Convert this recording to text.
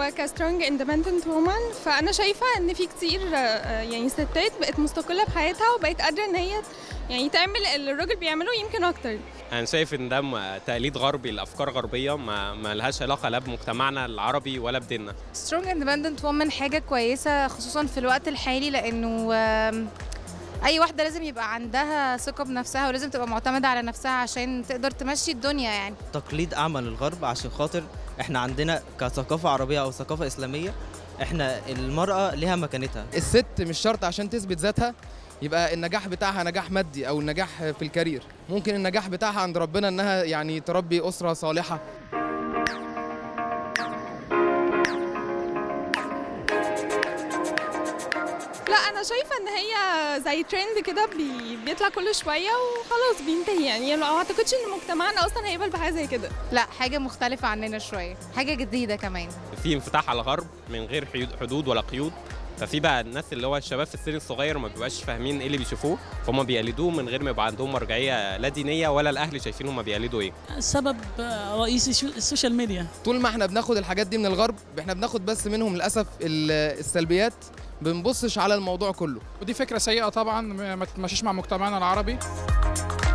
هو كسترونج اندبندنت وومن فانا شايفه ان في كتير آه، يعني ستات بقت مستقله بحياتها وبقت قادره ان هي يعني تعمل اللي الراجل بيعمله يمكن اكتر انا شايف ان ده م- تقليد غربي لافكار غربيه ما, ما لهاش علاقه لا بمجتمعنا العربي ولا بديننا سترونج اندبندنت وومن حاجه كويسه خصوصا في الوقت الحالي لانه آم، اي واحده لازم يبقى عندها ثقه بنفسها ولازم تبقى معتمده على نفسها عشان تقدر تمشي الدنيا يعني تقليد أعمى للغرب عشان خاطر احنا عندنا كثقافة عربية أو ثقافة إسلامية احنا المرأة لها مكانتها الست مش شرط عشان تثبت ذاتها يبقى النجاح بتاعها نجاح مادي او النجاح في الكارير ممكن النجاح بتاعها عند ربنا انها يعني تربي اسره صالحه لا انا شايفه ان هي زي ترند كده بي بيطلع كل شويه وخلاص بينتهي يعني ما اعتقدش ان مجتمعنا اصلا هيقبل بحاجه زي كده لا حاجه مختلفه عننا شويه حاجه جديده كمان في انفتاح على الغرب من غير حيود- حدود ولا قيود ففي بقى الناس اللي هو الشباب في السن الصغير ما بيبقاش فاهمين ايه اللي بيشوفوه فهم بيقلدوه من غير ما يبقى عندهم مرجعيه لا دينيه ولا الاهل شايفين هم بيقلدوا ايه السبب رئيسي شو- السوشيال ميديا طول ما احنا بناخد الحاجات دي من الغرب احنا بناخد بس منهم للاسف ال- السلبيات بنبصش على الموضوع كله ودي فكره سيئه طبعا ما تتمشيش مع مجتمعنا العربي